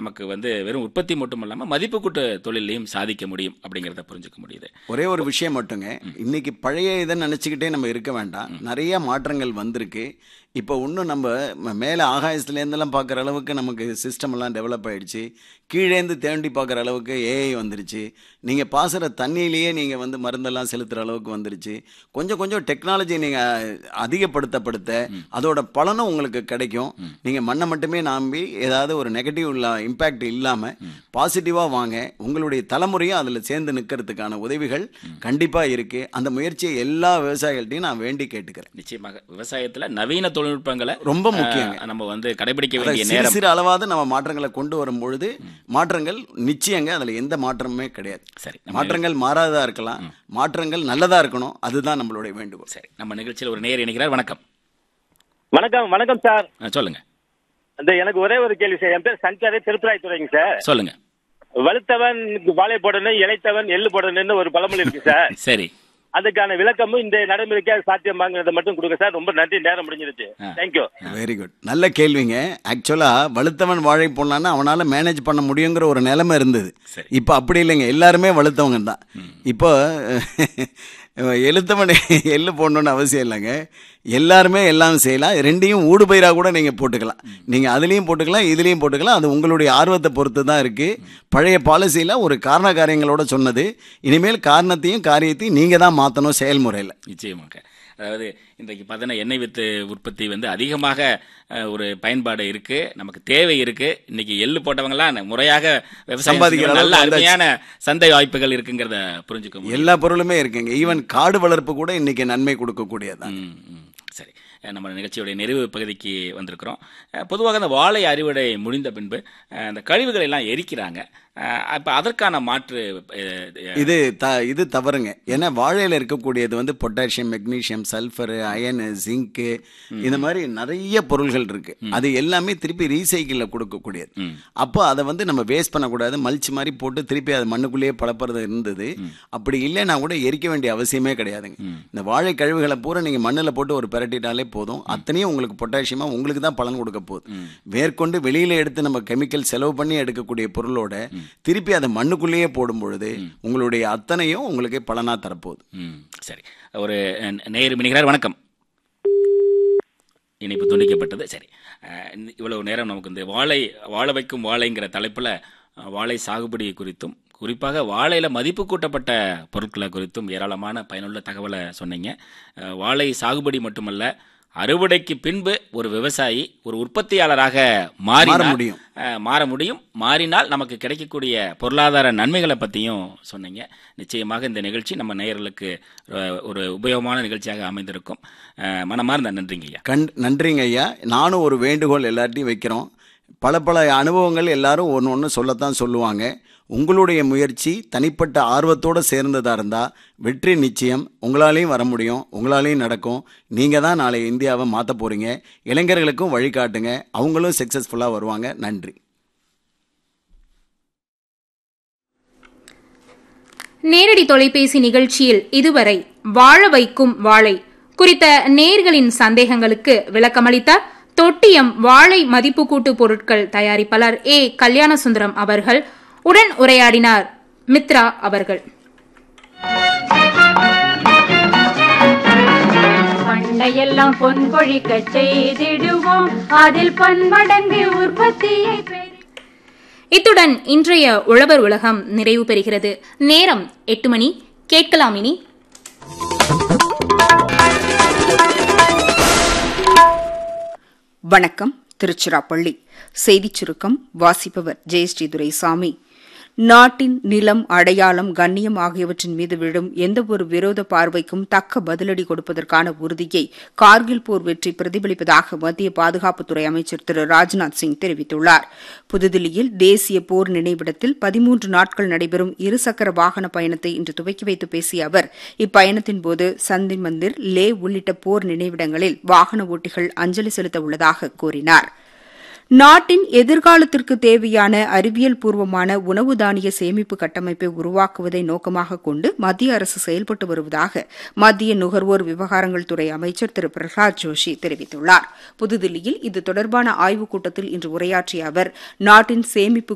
நமக்கு வந்து வெறும் உற்பத்தி மட்டும் இல்லாமல் மதிப்பு கூட்டு தொழிலையும் சாதிக்க முடியும் அப்படிங்கிறத புரிஞ்சுக்க முடியுது ஒரே ஒரு விஷயம் மட்டுங்க இன்னைக்கு பழைய இதை நினச்சிக்கிட்டே நம்ம இருக்க வேண்டாம் நிறைய மாற்றங்கள் வந்திருக்கு இப்போ இன்னும் நம்ம ம- மேலே ஆகாயத்துலேருந்தெல்லாம் பார்க்குற அளவுக்கு நமக்கு சிஸ்டம் எல்லாம் டெவலப் ஆயிடுச்சு கீழேந்து தேண்டி பார்க்குற அளவுக்கு ஏஐ வந்துருச்சு நீங்கள் பாசுகிற தண்ணியிலேயே நீங்கள் வந்து மருந்தெல்லாம் செலுத்துகிற அளவுக்கு வந்துருச்சு கொஞ்சம் கொஞ்சம் டெக்னாலஜி நீங்கள் அதிகப்படுத்தப்படுத்த அதோட பலனும் உங்களுக்கு கிடைக்கும் நீங்கள் மண்ணை மட்டுமே நம்பி ஏதாவது ஒரு நெகட்டிவ் இல்லா இம்பேக்ட் இல்லாமல் பாசிட்டிவாக வாங்க உங்களுடைய தலைமுறையும் அதில் சேர்ந்து நிற்கிறதுக்கான உதவிகள் கண்டிப்பாக இருக்குது அந்த முயற்சியை எல்லா விவசாயிகள்ட்டையும் நான் வேண்டி கேட்டுக்கிறேன் நிச்சயமாக விவசாயத்தில் நவீன தொழில்நுட்பங்களை ரொம்ப முக்கியங்க. அஹ், நம்ம வந்து கடைபிடிக்க அதாவது வேண்டிய சிறு நேரம் சிறு அளவாவது நம்ம மாற்றங்களை கொண்டு வரும் பொழுது மாற்றங்கள் நிச்சயங்க அதில் எந்த மாற்றமுமே கிடையாது சரி நம்ம மாற்றங்கள் மாறாததா இருக்கலாம் மாற்றங்கள் நல்லதா இருக்கணும் அதுதான் நம்மளுடைய வேண்டுகோள் சரி நம்ம நிகழ்ச்சியில் ஒரு நேர் இணைக்கிறார் வணக்கம் வணக்கம் வணக்கம் சார் அஹ், சொல்லுங்க இந்த எனக்கு ஒரே ஒரு கேள்வி சார் என் பேர் சங்கர் திருப்பராய்த்துறைங்க சார் சொல்லுங்க வலுத்தவன் வாழை போடணும் இளைத்தவன் எள்ளு போடணும்னு ஒரு பழமொழி இருக்கு சார் சரி அதுக்கான விளக்கமும் இந்த நடைமுறைக்கு சாத்தியமாங்கிறத மட்டும் கொடுங்க சார் ரொம்ப நன்றி நேரம் முடிஞ்சிருச்சு ஆ. தேங்க்யூ வெரி குட் நல்ல கேள்விங்க ஆக்சுவலாக வலுத்தவன் வாழை போடலான்னா அவனால் மேனேஜ் பண்ண முடியுங்கிற ஒரு நிலைமை இருந்தது சரி. இப்போ அப்படி இல்லைங்க எல்லாருமே வலுத்தவங்க தான் இப்போ எழுத்தவன் எள்ளு போடணும்னு அவசியம் இல்லைங்க எல்லாருமே எல்லாம் செய்யலாம் ரெண்டையும் ஊடு பயிராக கூட நீங்கள் போட்டுக்கலாம் நீங்கள் அதுலேயும் போட்டுக்கலாம் இதுலேயும் போட்டுக்கலாம் அது உங்களுடைய ஆர்வத்தை பொறுத்து தான் இருக்குது பழைய பாலிசியில் ஒரு காரண காரியங்களோட சொன்னது இனிமேல் காரணத்தையும் காரியத்தையும் நீங்கள் தான் மாற்றணும் செயல்முறையில் நிச்சயமாக அதாவது இன்றைக்கு பார்த்தீங்கன்னா எண்ணெய் வித்து உற்பத்தி வந்து அதிகமாக அஹ், ஒரு பயன்பாடு இருக்கு நமக்கு தேவை இருக்கு இன்னைக்கு எள்ளு போட்டவங்கலாம் முறையாக விவசாயம் சம்பாதிக்கிற செய்யணும். நல்ல அளவுக்கு வந்தாச்சு. அருமையான சந்தை வாய்ப்புகள் இருக்குங்கிறத புரிஞ்சுக்க முடியும் எல்லா பொருளுமே இருக்குங்க ஈவன் காடு வளர்ப்பு கூட இன்னைக்கு நன்மை கொடுக்கக்கூடியதான் ம், ம். சரி அஹ் நம்ம நிகழ்ச்சியுடைய நிறைவு பகுதிக்கு வந்திருக்கிறோம் அஹ் பொதுவாக அந்த வாழை அறுவடை முடிந்த பின்பு அஹ் அந்த கழிவுகளை எல்லாம் எரிக்கிறாங்க இப்போ அதற்கான மாற்று அஹ், அஹ், இது த இது தவறுங்க ஏன்னா வாழையில இருக்கக்கூடியது வந்து potassium magnesium sulphur iron zinc இந்த மாதிரி நிறைய பொருள்கள் இருக்கு அது எல்லாமே திருப்பி ரீசைக்கிளில் கொடுக்கக்கூடியது ம். அப்போ அதை வந்து நம்ம வேஸ்ட் பண்ணக்கூடாது மல்ச் மாதிரி போட்டு திருப்பி அது மண்ணுக்குள்ளேயே பழப்புறது இருந்தது அப்படி இல்லைன்னா கூட எரிக்க வேண்டிய அவசியமே கிடையாதுங்க இந்த வாழை கழிவுகளை பூரா நீங்க மண்ணில் போட்டு ஒரு பிரட்டிட்டாலே போதும் அத்தனையும் உங்களுக்கு பொட்டாசியமா உங்களுக்கு தான் பலன் கொடுக்க போகுது மேற்கொண்டு வெளியில எடுத்து நம்ம கெமிக்கல் செலவு பண்ணி எடுக்கக்கூடிய பொருளோட திருப்பி அதை மண்ணுக்குள்ளேயே போடும் பொழுது உங்களுடைய அத்தனையும் உங்களுக்கு பலனா தரப்போகுது ம் சரி ஒரு அஹ், நேயர் இணைகிறார் வணக்கம் இணைப்பு துண்டிக்கப்பட்டது சரி அஹ், இந்த- இவ்வளவு நேரம் நமக்கு இந்த வாழை வாழ வைக்கும் வாழைங்கிற தலைப்பில் வாழை சாகுபடி குறித்தும் குறிப்பாக வாழையில் மதிப்பு கூட்டப்பட்ட பொருட்களை குறித்தும் ஏராளமான பயனுள்ள தகவலை சொன்னீங்க அஹ், வாழை சாகுபடி மட்டுமல்ல அறுவடைக்கு பின்பு ஒரு விவசாயி ஒரு உற்பத்தியாளராக மாற மாறி முடியும். அஹ், மாற முடியும் மாறினால் நமக்கு கிடைக்கக்கூடிய பொருளாதார நன்மைகளை பற்றியும் சொன்னீங்க நிச்சயமாக இந்த நிகழ்ச்சி நம்ம நேயர்களுக்கு அஹ், ஒரு உபயோகமான நிகழ்ச்சியாக அமைந்திருக்கும் அஹ், மனமார்ந்த நன்றிங்க ஐயா கண் நன்றிங்க ஐயா நானும் ஒரு வேண்டுகோள் எல்லார்ட்டையும் வைக்கிறோம் பல பல அனுபவங்கள் எல்லாரும் ஒன்று ஒன்று சொல்லத்தான் சொல்லுவாங்க உங்களுடைய முயற்சி தனிப்பட்ட ஆர்வத்தோடு சேர்ந்ததாக இருந்தால் வெற்றி நிச்சயம் உங்களாலேயும் வர முடியும் உங்களாலேயும் நடக்கும் நீங்கள் தான் நாளை இந்தியாவை மாற்ற போகிறீங்க இளைஞர்களுக்கும் வழிகாட்டுங்க அவங்களும் சக்ஸஸ்ஃபுல்லாக வருவாங்க நன்றி நேரடி தொலைபேசி நிகழ்ச்சியில் இதுவரை வாழ வைக்கும் வாழை குறித்த நேர்களின் சந்தேகங்களுக்கு விளக்கமளித்தார் தொட்டியம் வாழை மதிப்பு கூட்டு பொருட்கள் தயாரிப்பாளர் ஏ கல்யாணசுந்தரம் அவர்கள் உடன் உரையாடினார் மித்ரா அவர்கள் பண்டையெல்லாம் பொன் கொழிக்க செய்திடுவோம் அதில் பன்மடங்கு உற்பத்தியை பெரு இத்துடன் இன்றைய உழவர் உலகம் நிறைவு பெறுகிறது நேரம் எட்டு மணி கேட்கலாம் இனி வணக்கம் திருச்சிராப்பள்ளி செய்திச் சுருக்கம் வாசிப்பவர் ஜெயஸ்ரீ துரைசாமி நாட்டின் நிலம் அடையாளம் கண்ணியம் ஆகியவற்றின் மீது விழும் எந்தவொரு விரோத பார்வைக்கும் தக்க பதிலடி கொடுப்பதற்கான உறுதியை கார்கில் போர் வெற்றி பிரதிபலிப்பதாக மத்திய பாதுகாப்புத்துறை அமைச்சர் திரு ராஜ்நாத் சிங் தெரிவித்துள்ளார் புதுதில்லியில் தேசிய போர் நினைவிடத்தில் பதிமூன்று நாட்கள் நடைபெறும் இருசக்கர வாகன பயணத்தை இன்று துவக்கி வைத்து பேசிய அவர் இப்பயணத்தின்போது சந்தி மந்திர் லே உள்ளிட்ட போர் நினைவிடங்களில் வாகன ஓட்டிகள் அஞ்சலி செலுத்த உள்ளதாக கூறினார் நாட்டின் எதிர்காலத்திற்கு தேவையான அறிவியல் பூர்வமான உணவு தானிய சேமிப்பு கட்டமைப்பை உருவாக்குவதை நோக்கமாக கொண்டு மத்திய அரசு செயல்பட்டு வருவதாக மத்திய நுகர்வோர் விவகாரங்கள் துறை அமைச்சர் திரு பிரகலாத் ஜோஷி தெரிவித்துள்ளார் புதுதில்லியில் இது தொடர்பான ஆய்வுக் கூட்டத்தில் இன்று உரையாற்றிய அவர் நாட்டின் சேமிப்பு